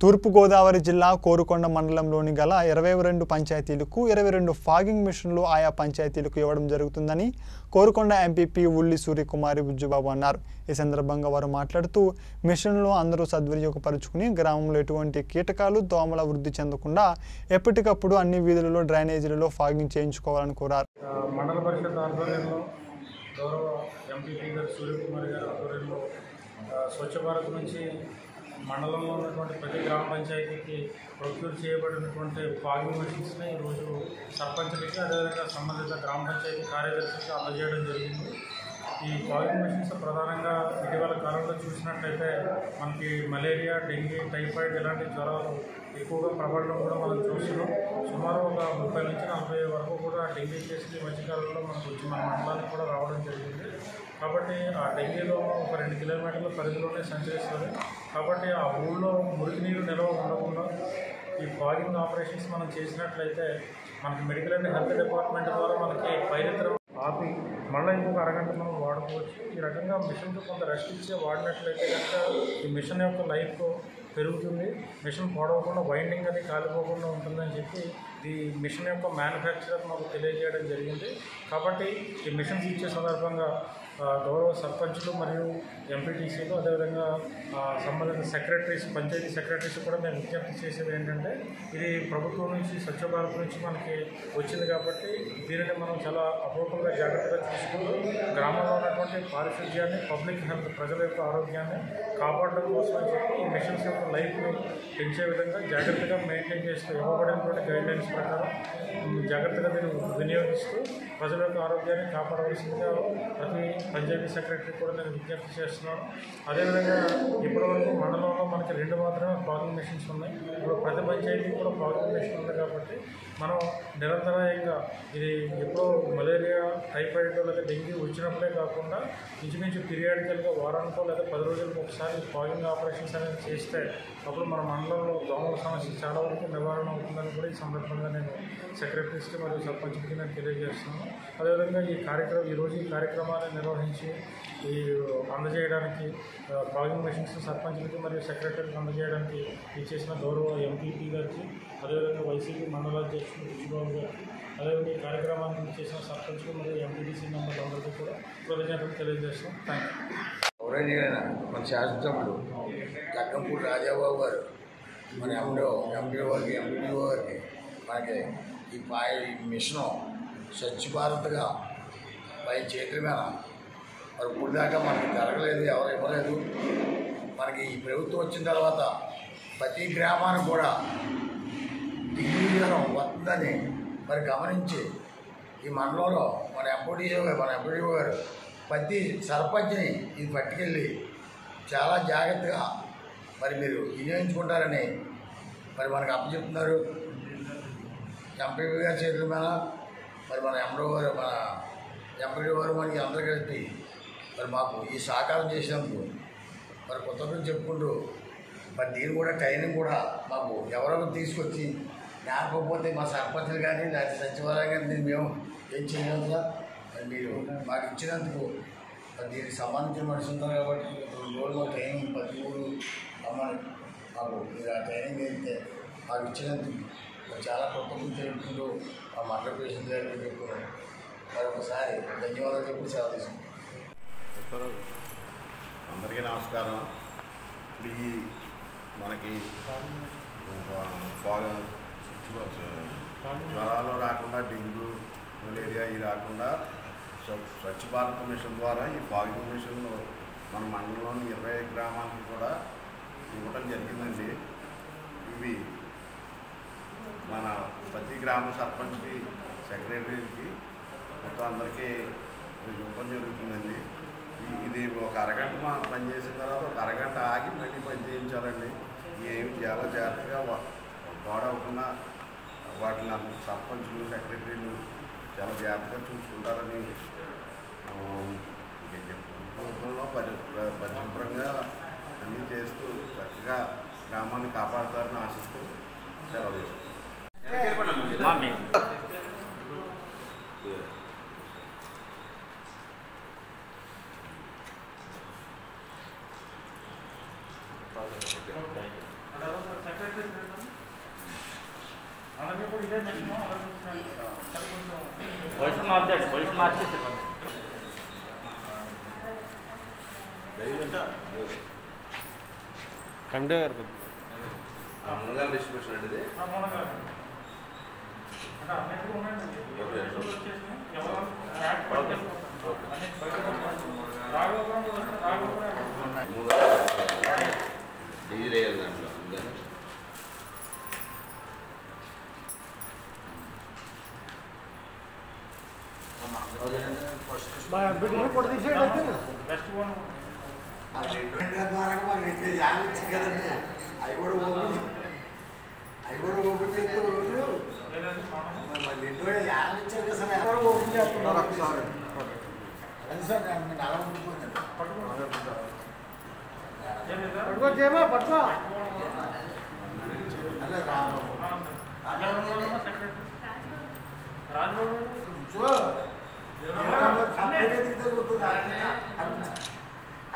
తూర్పుగోదావరి జిల్లా కోరుకొండ మండలంలోని గల ఇరవై రెండు పంచాయతీలకు ఇరవై రెండు ఫాగింగ్ మిషన్లు ఆయా పంచాయతీలకు ఇవ్వడం జరుగుతుందని కోరుకొండ ఎంపీపీ ఉల్లి సూర్యకుమారి బుజ్జుబాబు అన్నారు ఈ సందర్భంగా వారు మాట్లాడుతూ మిషన్లు అందరూ సద్వినియోగపరుచుకుని గ్రామంలో ఎటువంటి కీటకాలు దోమల వృద్ధి చెందకుండా ఎప్పటికప్పుడు అన్ని వీధులలో డ్రైనేజీలలో ఫాగింగ్ చేయించుకోవాలని కోరారు ఆ, మండల పరిషత్ ఆధ్వర్యంలో గౌరవ ఎంపీపీ గారు సూర్యకుమార్ గారి ఆధ్వర్యంలో ఆ, స్వచ్ఛ భారత్ నుంచి మండలంలో ఉన్నటువంటి ప్రతి గ్రామ పంచాయతీకి ప్రొక్యూర్ చేయబడినటువంటి ఫాగింగ్ మెషిన్స్ని ఈరోజు సర్పంచులకి అదేవిధంగా సంబంధిత గ్రామ పంచాయతీ కార్యదర్శికి అందజేయడం జరిగింది ఈ ఫాగింగ్ మెషిన్స్ ప్రధానంగా ఇటీవల కాలంలో చూసినట్లయితే మనకి మలేరియా డెంగీ టైఫాయిడ్ ఇలాంటి జ్వరాలు ఎక్కువగా ప్రబలడం కూడా మనం చూస్తున్నాం సుమారు ఒక ముప్పై నుంచి నలభై వరకు కూడా డెంగీ కేసులు ఈ మధ్యకాలంలో మనకు వచ్చి మన మండలానికి కూడా రావడం జరిగింది కాబట్టి ఆ డెంగీలో ఒక రెండు కిలోమీటర్ల పరిధిలోనే సంచరిస్తుంది కాబట్టి ఆ ఊళ్ళో మురికి నీరు నిల్వ ఉండకుండా ఈ ఫాగింగ్ ఆపరేషన్స్ మనం చేసినట్లయితే మనకి మెడికల్ అండ్ హెల్త్ డిపార్ట్మెంట్ ద్వారా మనకి పైరిత్రం ఆపి మళ్ళీ ఇంకొక అరగంట మనం వాడుకోవచ్చు ఈ రకంగా మిషన్కి కొంత రెస్ట్ ఇచ్చే వాడినట్లయితే కనుక ఈ మిషన్ యొక్క లైఫ్ పెరుగుతుంది మిషన్ పొడవకుండా వైండింగ్ అది కాలిపోకుండా ఉంటుందని చెప్పి ఈ మిషన్ యొక్క మ్యానుఫ్యాక్చరర్ మాకు తెలియజేయడం జరిగింది కాబట్టి ఈ మిషన్స్ ఇచ్చే సందర్భంగా ఆ, గౌరవ సర్పంచులు మరియు ఎంపీటీసీలు అదేవిధంగా ఆ, సంబంధిత సెక్రటరీస్ పంచాయతీ సెక్రటరీస్ కూడా మేము విజ్ఞప్తి చేసేది ఏంటంటే ఇది ప్రభుత్వం నుంచి స్వచ్ఛ భారత్ నుంచి మనకి వచ్చింది కాబట్టి దీనిని మనం చాలా అపూర్వంగా జాగ్రత్తగా చూసుకుంటూ గ్రామంలో ఉన్నటువంటి పారిశుధ్యాన్ని పబ్లిక్ హెల్త్ ప్రజల యొక్క ఆరోగ్యాన్ని కాపాడడం కోసం అని చెప్పి ఈ మిషన్స్ యొక్క లైఫ్ని పెంచే విధంగా జాగ్రత్తగా మెయింటైన్ చేస్తూ ఇవ్వబడినటువంటి గైడ్లైన్స్ ప్రకారం ఉమ్, జాగ్రత్తగా దీన్ని వినియోగిస్తూ ప్రజల యొక్క ఆరోగ్యాన్ని కాపాడవలసిందిగా ప్రతి పంచాయతీ సెక్రటరీ కూడా నేను విజ్ఞప్తి చేస్తున్నాను అదేవిధంగా ఇప్పటివరకు మండలంలో మనకి రెండు మాత్రమే ఫాగింగ్ మెషిన్స్ ఉన్నాయి ఇప్పుడు ప్రతి పంచాయతీ కూడా ఫాగింగ్ మెషిన్ ఉంది కాబట్టి మనం నిరంతరాయంగా ఇది ఎప్పుడో మలేరియా టైఫాయిడ్ లేదా డెంగ్యూ వచ్చినప్పుడే కాకుండా ఇంచుమించు పీరియాడికల్గా వారానికో లేదా పది రోజులకు ఒకసారి ఫాగింగ్ ఆపరేషన్స్ అనేది చేస్తే అప్పుడు మన మండలంలో దోమల సమస్య చాలా వరకు నివారణ అవుతుందని కూడా ఈ సందర్భంగా నేను సెక్రటరీస్కి మరియు సర్పంచ్కి నేను తెలియజేస్తున్నాను అదేవిధంగా ఈ కార్యక్రమం ఈరోజు ఈ కార్యక్రమాన్ని నిర్వహించి ఈ అందజేయడానికి ఆ, ఫాగింగ్ మెషిన్స్ సర్పంచ్లకి మరియు సెక్రటరీకి అందజేయడానికి ఇచ్చేసిన గౌరవ ఎంపీపీ గారికి అదేవిధంగా వైసీపీ మండల అధ్యక్షుడు బుచ్చిబాబు గారికి అదేవిధంగా ఈ కార్యక్రమానికి ఇచ్చేసిన సర్పంచ్లు మరియు ఎంపీటీసీ మెంబర్లందరికీ కూడా కృతజ్ఞతలు తెలియజేస్తున్నాం థ్యాంక్ యూ గౌరవనీయులైన మన శాసనసభ్యులు చక్కంపూడి రాజాబాబు గారు మన ఎండో ఎంపీ వారికి ఎంపీడీ వారికి మనకి ఈ పాయ ఈ మిషను స్వచ్ఛ భారత్గా పై చేతుల మీద మరి ఇప్పుడు దాకా మనకి జరగలేదు ఎవరు ఇవ్వలేదు మనకి ఈ ప్రభుత్వం వచ్చిన తర్వాత ప్రతి గ్రామానికి కూడా దిగ్విజయం వస్తుందని మరి గమనించి ఈ మండలంలో మన ఎంపీడీఓ గారు మన ఎంపీడీఓ గారు ప్రతి సర్పంచ్ని ఇది పట్టుకెళ్ళి చాలా జాగ్రత్తగా మరి మీరు వినియోగించుకుంటారని మరి మనకు అప్పచెప్తున్నారు ఎంపీపీ గారి చేతుల మీద మరి మన ఎండో గారు మన ఎంపీడీ గారు మనకి అందరూ కలిపి మరి మాకు ఈ సహకారం చేసినందుకు మరి కొత్తగా చెప్పుకుంటూ మరి దీన్ని కూడా ట్రైనింగ్ కూడా మాకు ఎవరో తీసుకొచ్చి లేకపోతే మా సర్పంచులు కానీ లేకపోతే సచివాలయం కానీ దీన్ని మేము ఏం చేయలేము సార్ మరి మీరు మాకు ఇచ్చినందుకు మరి దీనికి సంబంధించిన మనిషి ఉన్నారు కాబట్టి రెండు రోజులు మాకు ట్రైనింగ్ ప్రతి ఊరు అమ్మని మాకు మీరు ఆ ట్రైనింగ్ అయితే మాకు ఇచ్చినందుకు మరి చాలా కృతజ్ఞతలు తెలుపుకుంటూ మా మండల ప్రెసిడెంట్ గారికి చెప్పుకున్నాం మరి ఒకసారి ధన్యవాదాలు చెప్పి సేవ తీసుకుంటాం అందరికీ నమస్కారం ఇప్పుడు ఈ మనకి బాగా జ్వరాలు రాకుండా డెంగ్యూ మలేరియా ఇవి రాకుండా స్వ- స్వచ్ఛ భారత్ మిషన్ ద్వారా ఈ ఫాగింగ్ మిషన్ మన మండలంలోని ఇరవై గ్రామాలకు కూడా ఇవ్వడం జరిగిందండి ఇవి మన ప్రతి గ్రామ సర్పంచ్కి సెక్రటరీకి మొత్తం అందరికీ ఇవ్వడం జరుగుతుందండి ఈ- ఇది ఒక అరగంట మనం పని చేసిన తర్వాత ఒక అరగంట ఆగి మళ్ళీ పని చేయించాలండి ఏమి చాలా జాగ్రత్తగా వా- పాడవకుండా వాటిని అందరూ సర్పంచులు సెక్రటరీలు చాలా జాగ్రత్తగా చూసుకుంటారని ఆ, ఇంకేం చెప్తాను. ప్రభుత్వంలో పరి ప్ర- పరిశుభ్రంగా అన్నీ చేస్తూ చక్కగా గ్రామాన్ని కాపాడుతారని ఆశిస్తూ సెలవు తీసుకుంటాను సెక్రటరీ అలాగే కూడా ఇదే నెక్స్ట్ పొజిషన్ మార్చాడు పొజిషన్ మార్చేసి కమిటీ గారు ముందుగా డిస్ట్రిబ్యూషన్ అంటే ఇది మూలంగా అంటే అన్నిటికీ ఉన్నాయండి వచ్చేసి ఎవరు యాడ్ పట్టుకెళ్ళి రాఘవపురం రాఘవపురం ముందుగా డిగ్రీ వేయాలి దాంట్లో అందుకని బెస్ట్ వన్ అవి కూడా ఓపెన్ అవి కూడా ఓపెన్ చేస్తే రోజు లేదంటే మనం మళ్ళీ ఇంట్లో యానం ఇచ్చారు కదా సార్ ఎవరు ఓపెన్ చేస్తున్నారు ఒకసారి అది సార్ నేను అలా ఉండిపోయింది పట్టుకో పట్టుకో అదే రాము రాజబాబు చూ. అన్నీ